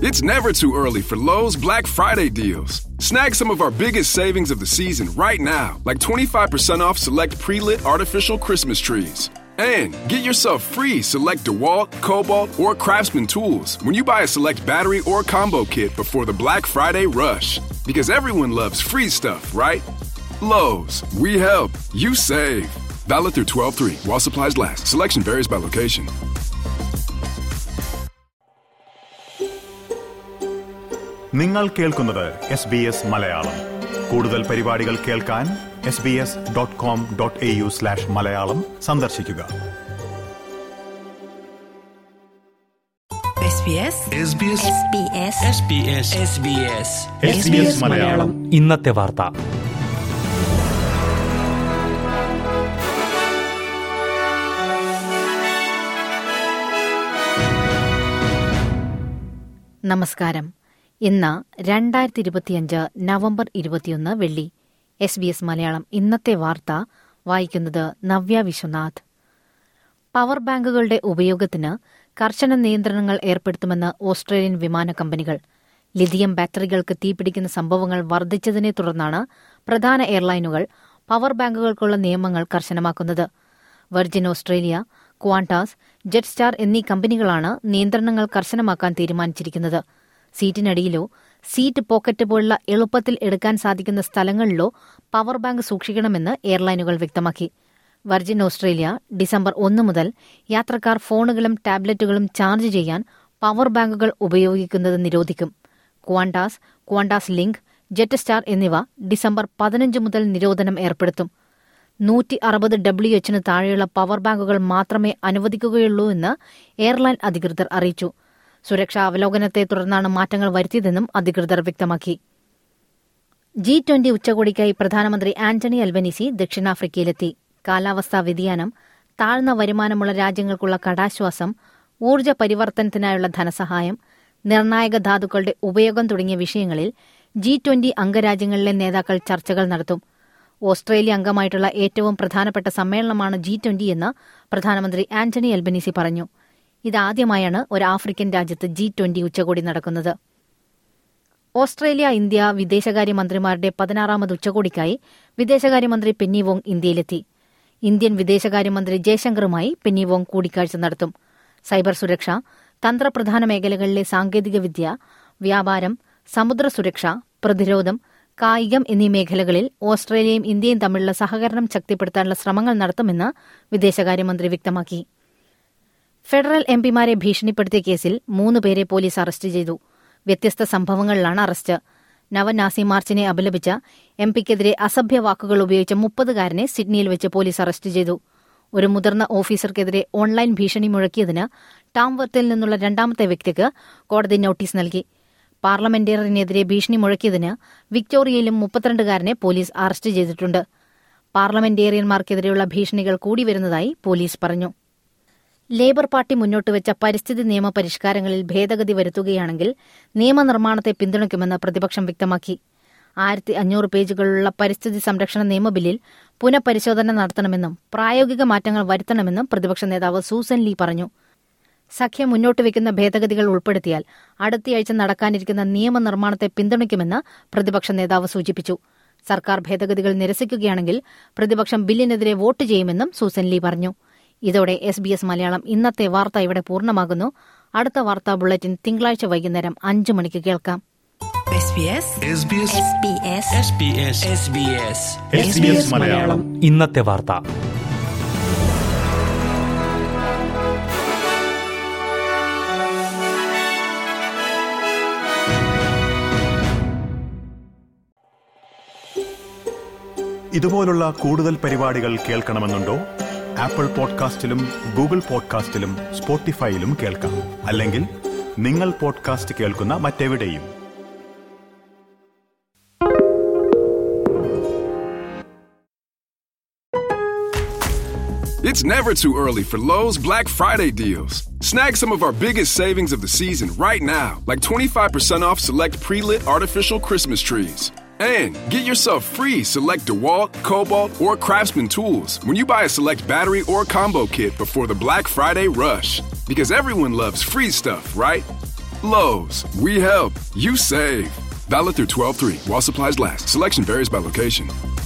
It's never too early for Lowe's Black Friday deals. Snag some of our biggest savings of the season right now, like 25% off select pre lit artificial Christmas trees. And get yourself free select DeWalt, Cobalt, or Craftsman tools when you buy a select battery or combo kit before the Black Friday rush. Because everyone loves free stuff, right? Lowe's, we help, you save. Valid through 12 3 while supplies last. Selection varies by location. നിങ്ങൾ കേൾക്കുന്നത് S B S Malayalam കൂടുതൽ പരിപാടികൾ കേൾക്കാൻ S B S dot com dot A U slash Malayalam സന്ദർശിക്കുക SBS SBS SBS SBS SBS SBS Malayalam ഇന്നത്തെ വാർത്ത നമസ്കാരം ഇന്ന് രണ്ടായിരത്തി ഇരുപത്തിയഞ്ച് നവംബർ ഇരുപത്തിയൊന്ന് വെള്ളി എസ് ബി എസ് മലയാളം ഇന്നത്തെ വാർത്ത വായിക്കുന്നത് നവ്യ വിശ്വനാഥ് പവർ ബാങ്കുകളുടെ ഉപയോഗത്തിന് കർശന നിയന്ത്രണങ്ങൾ ഏർപ്പെടുത്തുമെന്ന് ഓസ്ട്രേലിയൻ വിമാന കമ്പനികൾ ലിഥിയം ബാറ്ററികൾക്ക് തീപിടിക്കുന്ന സംഭവങ്ങൾ വർദ്ധിച്ചതിനെ തുടർന്നാണ് പ്രധാന എയർലൈനുകൾ പവർ ബാങ്കുകൾക്കുള്ള നിയമങ്ങൾ കർശനമാക്കുന്നത് Virgin Australia Qantas Jetstar എന്നീ കമ്പനികളാണ് നിയന്ത്രണങ്ങൾ കർശനമാക്കാൻ തീരുമാനിച്ചിരിക്കുന്നത് സീറ്റിനടിയിലോ സീറ്റ് പോക്കറ്റ് പോലുള്ള എളുപ്പത്തിൽ എടുക്കാൻ സാധിക്കുന്ന സ്ഥലങ്ങളിലോ പവർ ബാങ്ക് സൂക്ഷിക്കണമെന്ന് എയർലൈനുകൾ വ്യക്തമാക്കി വെർജിൻ ഓസ്ട്രേലിയ ഡിസംബർ ഒന്ന് മുതൽ യാത്രക്കാർ ഫോണുകളും ടാബ്ലറ്റുകളും ചാർജ് ചെയ്യാൻ പവർ ബാങ്കുകൾ ഉപയോഗിക്കുന്നത് നിരോധിക്കും Qantas QantasLink Jetstar എന്നിവ ഡിസംബർ പതിനഞ്ച് മുതൽ നിരോധനം ഏർപ്പെടുത്തും നൂറ്റി അറുപത് ഡബ്ല്യു എച്ചിന് താഴെയുള്ള പവർ ബാങ്കുകൾ മാത്രമേ അനുവദിക്കുകയുള്ളൂ എന്ന് എയർലൈൻ അധികൃതർ അറിയിച്ചു സുരക്ഷാ അവലോകനത്തെ തുടർന്നാണ് മാറ്റങ്ങൾ വരുത്തിയതെന്നും അധികൃതർ വ്യക്തമാക്കി ജി ട്വന്റി ഉച്ചകോടിക്കായി പ്രധാനമന്ത്രി ആന്റണി അൽബനീസി ദക്ഷിണാഫ്രിക്കയിലെത്തി കാലാവസ്ഥാ വ്യതിയാനം താഴ്ന്ന വരുമാനമുള്ള രാജ്യങ്ങൾക്കുള്ള കടാശ്വാസം ഊർജ്ജ പരിവർത്തനത്തിനായുള്ള ധനസഹായം നിർണായക ധാതുക്കളുടെ ഉപയോഗം തുടങ്ങിയ വിഷയങ്ങളിൽ ജി ട്വന്റി അംഗരാജ്യങ്ങളിലെ നേതാക്കൾ ചർച്ചകൾ നടത്തും ഓസ്ട്രേലിയ അംഗമായിട്ടുള്ള ഏറ്റവും പ്രധാനപ്പെട്ട സമ്മേളനമാണ് ജി ട്വന്റി എന്ന് പ്രധാനമന്ത്രി ആന്റണി അൽബനീസി പറഞ്ഞു ഇതാദ്യമായാണ് ഒരു ആഫ്രിക്കൻ രാജ്യത്ത് ജി ട്വന്റി ഉച്ചകോടി നടക്കുന്നത് ഓസ്ട്രേലിയ ഇന്ത്യ വിദേശകാര്യമന്ത്രിമാരുടെ പതിനാറാമത് ഉച്ചകോടിക്കായി വിദേശകാര്യമന്ത്രി പെന്നി വോങ് ഇന്ത്യയിലെത്തി ഇന്ത്യൻ വിദേശകാര്യമന്ത്രി ജയശങ്കറുമായി പെന്നി വോങ് കൂടിക്കാഴ്ച നടത്തും സൈബർ സുരക്ഷ തന്ത്രപ്രധാന മേഖലകളിലെ സാങ്കേതികവിദ്യ വ്യാപാരം സമുദ്ര സുരക്ഷ പ്രതിരോധം കായികം എന്നീ മേഖലകളിൽ ഓസ്ട്രേലിയയും ഇന്ത്യയും തമ്മിലുള്ള സഹകരണം ശക്തിപ്പെടുത്താനുള്ള ശ്രമങ്ങൾ നടത്തുമെന്ന് വിദേശകാര്യമന്ത്രി വ്യക്തമാക്കി ഫെഡറൽ എംപിമാരെ ഭീഷണിപ്പെടുത്തിയ കേസിൽ മൂന്ന് പേരെ പോലീസ് അറസ്റ്റ് ചെയ്തു വ്യത്യസ്ത സംഭവങ്ങളിലാണ് അറസ്റ്റ് നവനാസി മാർച്ചിനെ അപലപിച്ച എം പിക്കെതിരെ അസഭ്യ വാക്കുകൾ ഉപയോഗിച്ച മുപ്പതുകാരനെ സിഡ്നിയിൽ വെച്ച് പോലീസ് അറസ്റ്റ് ചെയ്തു ഒരു മുതിർന്ന ഓഫീസർക്കെതിരെ ഓൺലൈൻ ഭീഷണി മുഴക്കിയതിന് ടാംവർത്തിൽ നിന്നുള്ള രണ്ടാമത്തെ വ്യക്തിക്ക് കോടതി നോട്ടീസ് നൽകി പാർലമെന്റേറിയനെതിരെ ഭീഷണി മുഴക്കിയതിന് വിക്ടോറിയയിലും മുപ്പത്തിരണ്ടുകാരനെ പോലീസ് അറസ്റ്റ് ചെയ്തിട്ടുണ്ട് പാർലമെന്റേറിയന്മാർക്കെതിരെയുള്ള ഭീഷണികൾ കൂടി വരുന്നതായി പോലീസ് പറഞ്ഞു ലേബർ പാർട്ടി മുന്നോട്ടുവച്ച പരിസ്ഥിതി നിയമ പരിഷ്കാരങ്ങളിൽ ഭേദഗതി വരുത്തുകയാണെങ്കിൽ നിയമനിർമ്മാണത്തെ പിന്തുണയ്ക്കുമെന്ന് പ്രതിപക്ഷം വ്യക്തമാക്കി ആയിരത്തി അഞ്ഞൂറ് പേജുകളുള്ള പരിസ്ഥിതി സംരക്ഷണ നിയമബില്ലിൽ പുനഃപരിശോധന നടത്തണമെന്നും പ്രായോഗിക മാറ്റങ്ങൾ വരുത്തണമെന്നും പ്രതിപക്ഷ നേതാവ് സൂസൻ ലീ പറഞ്ഞു സഖ്യം മുന്നോട്ട് വയ്ക്കുന്ന ഭേദഗതികൾ ഉൾപ്പെടുത്തിയാൽ അടുത്തയാഴ്ച നടക്കാനിരിക്കുന്ന നിയമനിർമ്മാണത്തെ പിന്തുണയ്ക്കുമെന്ന് പ്രതിപക്ഷ നേതാവ് സൂചിപ്പിച്ചു സർക്കാർ ഭേദഗതികൾ നിരസിക്കുകയാണെങ്കിൽ പ്രതിപക്ഷം ബില്ലിനെതിരെ വോട്ട് ചെയ്യുമെന്നും സൂസൻ ലീ പറഞ്ഞു ഇതോടെ എസ് ബി എസ് മലയാളം ഇന്നത്തെ വാർത്ത ഇവിടെ പൂർണ്ണമാകുന്നു അടുത്ത വാർത്താ ബുള്ളറ്റിൻ തിങ്കളാഴ്ച വൈകുന്നേരം അഞ്ചു മണിക്ക് കേൾക്കാം SBS SBS SBS SBS SBS SBS Malayalam ഇന്നത്തെ വാർത്ത ഇതുപോലുള്ള കൂടുതൽ പരിപാടികൾ കേൾക്കണമെന്നുണ്ടോ ആപ്പിൾ പോഡ്കാസ്റ്റിലും ഗൂഗിൾ പോഡ്കാസ്റ്റിലും സ്പോട്ടിഫൈയിലും കേൾക്കാം അല്ലെങ്കിൽ നിങ്ങൾ പോഡ്കാസ്റ്റ് കേൾക്കുന്ന മറ്റെവിടെയും It's never too early for Lowe's Black Friday deals. Snag some of our biggest savings of the season right now, like 25% off select pre lit artificial Christmas trees. And get yourself free select DeWalt, Cobalt, or Craftsman tools when you buy a select battery or combo kit before the Black Friday rush. Because everyone loves free stuff, right? Lowe's, we help, you save. Valid through 12 3 while supplies last. Selection varies by location.